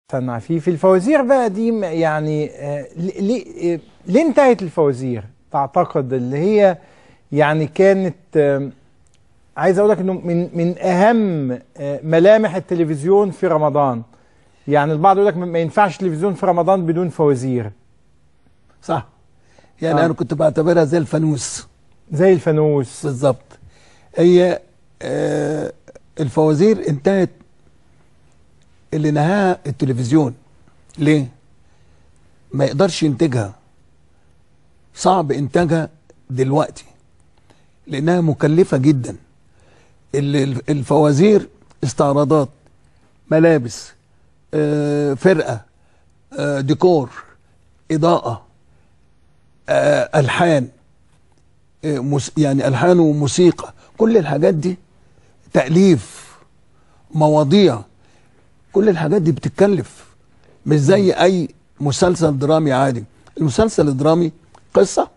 استنى عفيف الفوازير بقى دي م- يعني آه، ليه آه، ليه انتهت الفوازير تعتقد اللي هي يعني كانت آم، عايز اقول لك انه من من اهم آه، ملامح التلفزيون في رمضان يعني البعض يقول لك ما ما ينفعش تلفزيون في رمضان بدون فوازير صح يعني آه. انا كنت بعتبرها زي الفانوس زي الفانوس بالظبط هي آه الفوازير انتهت اللي نهاها التلفزيون ليه ما يقدرش ينتجها صعب انتاجها دلوقتي لانها مكلفة جدا ال- الفوازير استعراضات ملابس آه فرقة آه ديكور اضاءة آه الحان آه، موس- يعني الحان وموسيقى كل الحاجات دي تاليف مواضيع كل الحاجات دي بتتكلف مش زي اي مسلسل درامي عادي المسلسل الدرامي قصه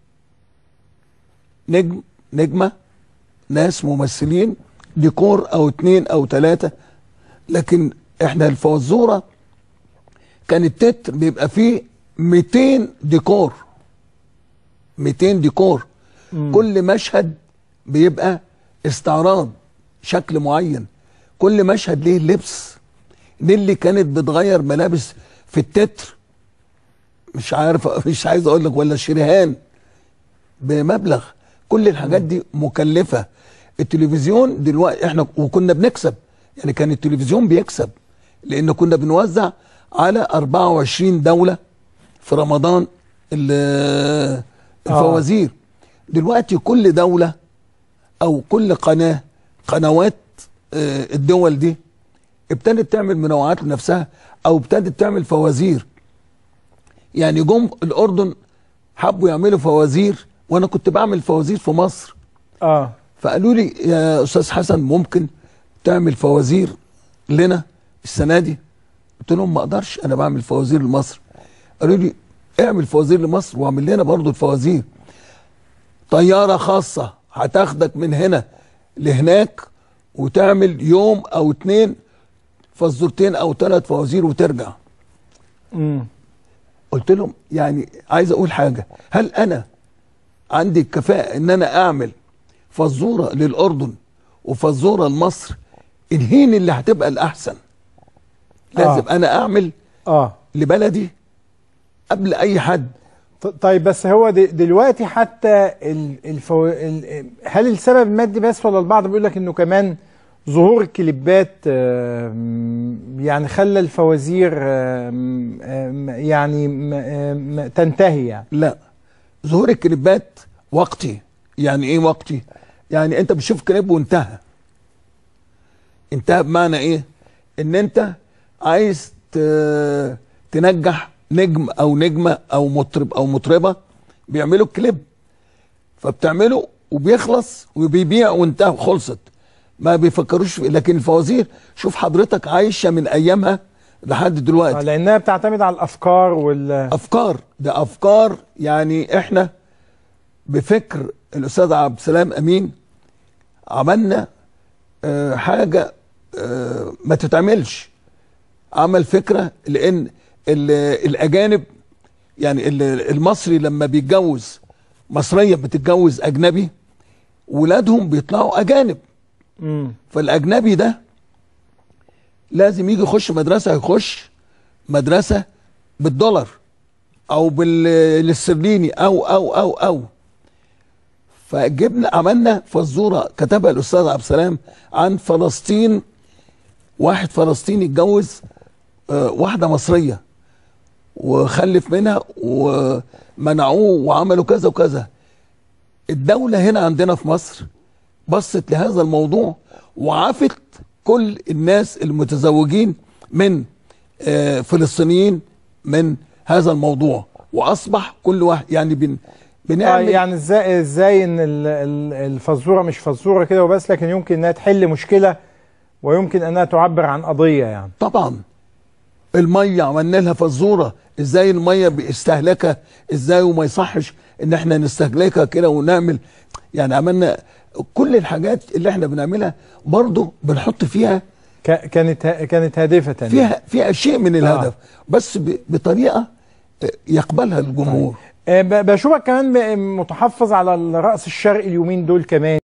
نجم نجمه ناس ممثلين ديكور او اتنين او تلاته لكن احنا الفوزوره كان التتر بيبقى فيه 200 ديكور 200 ديكور كل مشهد بيبقى استعراض شكل معين كل مشهد ليه لبس نيلي كانت بتغير ملابس في التتر مش عارف مش عايز اقول لك ولا شريهان بمبلغ كل الحاجات دي مكلفه التلفزيون دلوقتي احنا وكنا بنكسب يعني كان التلفزيون بيكسب لان كنا بنوزع على 24 دوله في رمضان ال- الفوازير دلوقتي كل دولة او كل قناة قنوات آه، الدول دي ابتدت تعمل منوعات لنفسها او ابتدت تعمل فوازير يعني جم الاردن حبوا يعملوا فوازير وانا كنت بعمل فوازير في مصر اه فقالوا لي يا استاذ حسن ممكن تعمل فوازير لنا السنه دي قلت لهم ما اقدرش انا بعمل فوازير لمصر قالوا لي اعمل فوازير لمصر واعمل لنا برضو الفوازير طياره خاصه هتاخدك من هنا لهناك وتعمل يوم او اتنين فزورتين او ثلاث فوازير وترجع امم قلت لهم يعني عايز اقول حاجه هل انا عندي الكفاءه ان انا اعمل فزوره للاردن وفزوره لمصر الهين اللي هتبقى الاحسن لازم آه. انا اعمل اه لبلدي قبل اي حد ط- طيب بس هو د- دلوقتي حتى ال- الفو... ال... هل السبب المادي بس ولا البعض بيقول لك انه كمان ظهور الكليبات آم، يعني خلى الفوازير آم، آم، يعني م- آم، تنتهي يعني لا ظهور الكليبات وقتي يعني ايه وقتي يعني انت بتشوف كليب وانتهى انتهى بمعنى ايه ان انت عايز ت- تنجح نجم او نجمه او مطرب او مطربه بيعملوا الكليب فبتعمله وبيخلص وبيبيع وانتهى خلصت ما بيفكروش في لكن الفوازير شوف حضرتك عايشه من ايامها لحد دلوقتي آه، لانها بتعتمد على الافكار وال افكار ده افكار يعني احنا بفكر الاستاذ عبد السلام امين عملنا آه، حاجه آه، ما تتعملش عمل فكره لان ال- الاجانب يعني ال- المصري لما بيتجوز مصريه بتتجوز اجنبي ولادهم بيطلعوا اجانب مم. فالاجنبي ده لازم يجي يخش مدرسه يخش مدرسه بالدولار او بالاسترليني او او او او فجبنا عملنا فزوره كتبها الاستاذ عبد السلام عن فلسطين واحد فلسطيني اتجوز آه، واحده مصريه وخلف منها ومنعوه وعملوا كذا وكذا الدوله هنا عندنا في مصر بصت لهذا الموضوع وعافت كل الناس المتزوجين من آه، فلسطينيين من هذا الموضوع واصبح كل واحد يعني بن آه بنعمل يعني ازاي ازاي ان ال- ال- الفزوره مش فزوره كده وبس لكن يمكن انها تحل مشكله ويمكن انها تعبر عن قضيه يعني طبعا الميه عملنا لها فزوره ازاي الميه باستهلاكها ازاي وما يصحش ان احنا نستهلكها كده ونعمل يعني عملنا كل الحاجات اللي احنا بنعملها برضو بنحط فيها ك- كانت ه- كانت هادفه يعني. فيها فيها شيء من الهدف بس ب- بطريقه آه، يقبلها الجمهور آه، ب- بشوفك كمان ب- متحفظ على الرأس الشرقي اليومين دول كمان